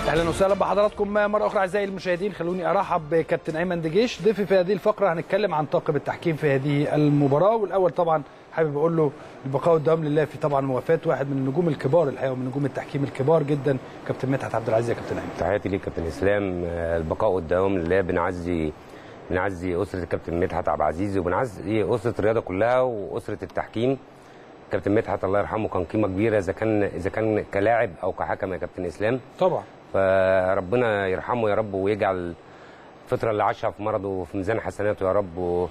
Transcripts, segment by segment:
اهلا وسهلا بحضراتكم مره اخرى اعزائي المشاهدين خلوني ارحب بكابتن ايمن دجيش ضيفي في هذه الفقره هنتكلم عن طاقم التحكيم في هذه المباراه والاول طبعا حابب اقول له البقاء والدوام لله في طبعا وفاه واحد من النجوم الكبار الحقيقه ومن نجوم التحكيم الكبار جدا كابتن مدحت عبد العزيز يا كابتن ايمن تحياتي ليك كابتن اسلام آه، البقاء والدوام لله بنعزي بنعزي اسره الكابتن مدحت عبد العزيز وبنعزي اسره الرياضه كلها واسره التحكيم كابتن مدحت الله يرحمه كان قيمه كبيره اذا كان اذا كان كلاعب او كحكم يا كابتن اسلام طبعا فربنا يرحمه يا رب ويجعل الفتره اللي عاشها في مرضه في ميزان حسناته يا رب و...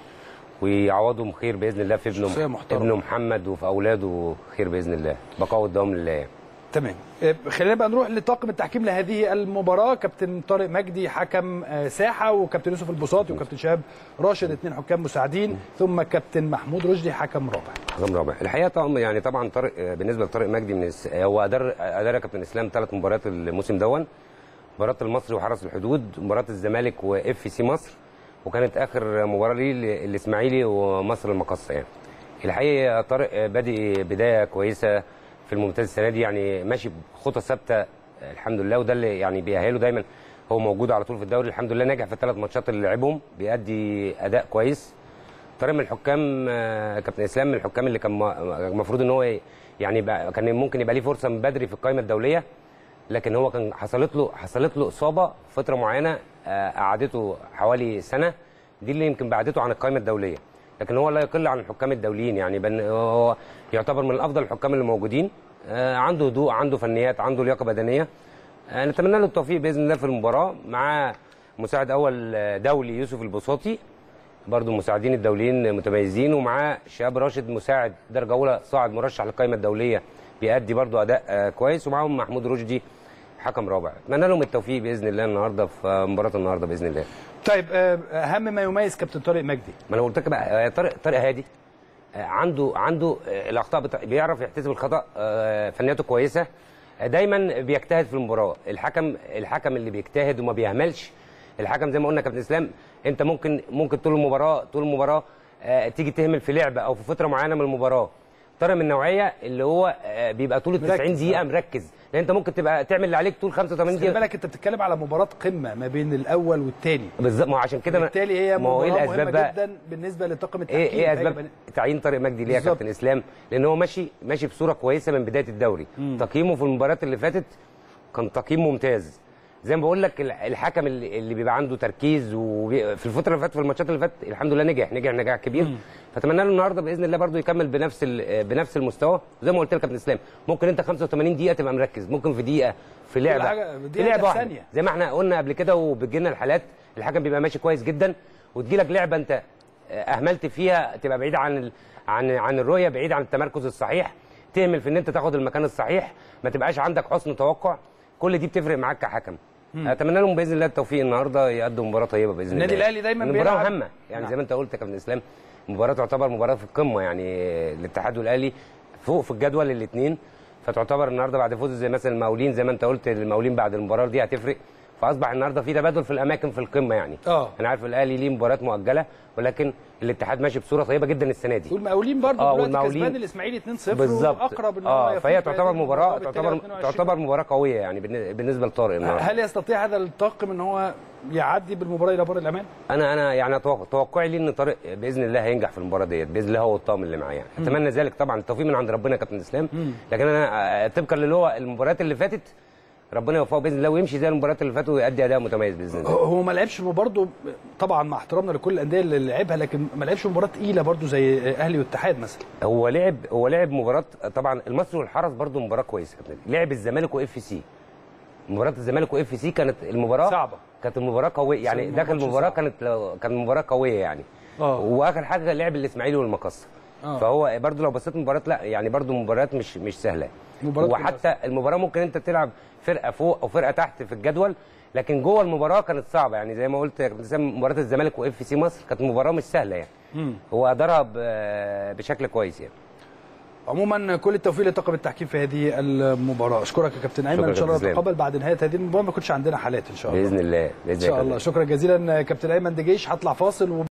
ويعوضهم خير باذن الله في شخصية ابنه محترمة. ابنه محمد وفي اولاده خير باذن الله بقاء والدوام لله يعني. تمام آه، خلينا بقى نروح لطاقم التحكيم لهذه المباراه كابتن طارق مجدي حكم آه، ساحه وكابتن يوسف البساطي وكابتن شهاب راشد اثنين حكام مساعدين ثم كابتن محمود رشدي حكم رابع حكم رابع الحقيقه طبعا يعني طبعا طارق آه، بالنسبه لطارق مجدي من الس... هو ادار ادار يا كابتن اسلام ثلاث مباريات الموسم دون مباراه المصري وحرس الحدود مباراه الزمالك واف سي مصر وكانت اخر مباراه ليه ال- الاسماعيلي ومصر المقصه يعني الحقيقه طارق آه، بادئ بدايه كويسه في الممتاز السنه دي يعني ماشي بخطى ثابته آه، الحمد لله وده اللي يعني بيأهله دايما هو موجود على طول في الدوري الحمد لله ناجح في الثلاث ماتشات اللي لعبهم بيأدي اداء كويس طارق من الحكام آه، كابتن اسلام من الحكام اللي كان م- المفروض ان هو يعني بقى كان ممكن يبقى ليه فرصه من بدري في القائمه الدوليه لكن هو كان حصلت له حصلت له اصابه فتره معينه آه، قعدته حوالي سنه دي اللي يمكن بعدته عن القائمه الدوليه لكن هو لا يقل عن الحكام الدوليين يعني بن هو يعتبر من افضل الحكام اللي موجودين آه، عنده هدوء عنده فنيات عنده لياقه بدنيه آه، نتمنى له التوفيق باذن الله في المباراه مع مساعد اول آه، دولي يوسف البساطي برضو المساعدين الدوليين متميزين ومعاه شهاب راشد مساعد درجه اولى صاعد مرشح للقائمه الدوليه بيأدي برضو اداء آه، كويس ومعاهم محمود رشدي حكم رابع اتمنى لهم التوفيق باذن الله النهارده في مباراه النهارده باذن الله طيب آه، اهم ما يميز كابتن طارق مجدي ما انا قلت لك بقى آه، طارق طارق هادي آه، عنده عنده آه، الاخطاء بتاع بيعرف يحتسب الخطا آه، فنياته كويسه آه، دايما بيجتهد في المباراه الحكم الحكم اللي بيجتهد وما بيهملش الحكم زي ما قلنا كابتن اسلام انت ممكن ممكن طول المباراه طول المباراه آه، تيجي تهمل في لعبه او في فتره معينه من المباراه طارق من النوعيه اللي هو آه، بيبقى طول ال 90 مركز، دقيقه آه. مركز لان انت ممكن تبقى تعمل اللي عليك طول 85 بس خلي دقيقه بالك انت بتتكلم على مباراه قمه ما بين الاول والثاني بالظبط ما هو عشان كده أنا- بالتالي هي ما هو ايه مباراه الاسباب مهمه بقى جدا بالنسبه لطاقم التحكيم ايه ايه فهي اسباب بن- تعيين طارق مجدي ليه يا بالظبط. كابتن اسلام لان هو ماشي ماشي بصوره كويسه من بدايه الدوري تقييمه في المباريات اللي فاتت كان تقييم ممتاز زي ما بقول لك ال- الحكم اللي اللي بيبقى عنده تركيز وفي الفتره اللي فاتت في الماتشات اللي فاتت الحمد لله نجح نجح نجاح كبير فاتمنى له النهارده باذن الله برده يكمل بنفس ال- بنفس المستوى زي ما قلت لك يا كابتن اسلام ممكن انت 85 دقيقه تبقى مركز ممكن في دقيقه في لعبه حاجة- في دقيقة لعبه في واحده ثانية. زي ما احنا قلنا قبل كده وبتجيلنا الحالات الحكم بيبقى ماشي كويس جدا وتجيلك لعبه انت اهملت فيها تبقى بعيد عن ال... عن عن الرؤيه بعيد عن التمركز الصحيح تهمل في ان انت تاخد المكان الصحيح ما تبقاش عندك حسن توقع كل دي بتفرق معاك كحكم اتمنى لهم باذن الله التوفيق النهارده يقدموا مباراه طيبه باذن النادي الله الأهلي دايماً المباراه بيلعب- مهمه يعني نعم. زي ما انت قلت يا كابتن اسلام مباراه تعتبر مباراه في القمه يعني الاتحاد والاهلي فوق في الجدول الاثنين فتعتبر النهارده بعد فوز زي مثلا المقاولين زي ما انت قلت المقاولين بعد المباراه دي هتفرق فاصبح النهارده في تبادل في الاماكن في القمه يعني اه انا عارف الاهلي ليه مباريات مؤجله ولكن الاتحاد ماشي بصوره طيبه جدا السنه دي والمقاولين برضه آه، دلوقتي والمقاولين. كسبان الاسماعيلي 2-0 بالظبط واقرب ان هو اه يفوز فهي بهذه تعتبر مباراه وبالتالي تعتبر 22. تعتبر مباراه قويه يعني بالن- بالنسبه لطارق النهارده هل يستطيع هذا الطاقم ان هو يعدي بالمباراه الى بر الامان؟ انا انا يعني أتوقع- توقعي لي ان طارق باذن الله هينجح في المباراه ديت باذن الله هو والطاقم اللي معاه يعني اتمنى ذلك طبعا التوفيق من عند ربنا يا كابتن اسلام لكن انا آه، طبقا للي هو المباريات اللي فاتت ربنا يوفقه باذن الله ويمشي زي المباريات اللي فاتت ويؤدي اداء متميز باذن الله هو هو ما لعبش برضه طبعا مع احترامنا لكل الانديه اللي لعبها لكن ما لعبش مباراه تقيله برضه زي اهلي والاتحاد مثلا هو لعب هو لعب مباراه طبعا المصري والحرس برضو مباراه كويسه يا ابني. لعب الزمالك واف سي مباراه الزمالك واف سي كانت المباراه صعبة. كانت المباراه قويه يعني صعب- داخل ماتش المباراه صعب. كانت لو- كانت مباراه قويه يعني اه واخر حاجه لعب الاسماعيلي والمقصه آه. فهو برضو لو بصيت المباراه لا يعني برضو مباريات مش مش سهله مباريات وحتى المباراه ممكن انت تلعب فرقه فوق او فرقه تحت في الجدول لكن جوه المباراه كانت صعبه يعني زي ما قلت يا كابتن اسلام، مباراه الزمالك واف سي مصر كانت مباراه مش سهله يعني مم. هو ادارها ب- بشكل كويس يعني عموما كل التوفيق لطاقم التحكيم في هذه المباراه اشكرك يا كابتن ايمن شكرا ان شاء الله كابتن نتقابل بعد نهايه هذه المباراه ما يكونش عندنا حالات ان شاء الله باذن الله باذن ان شاء الله الله شكرا جزيلا كابتن ايمن دجيش هطلع فاصل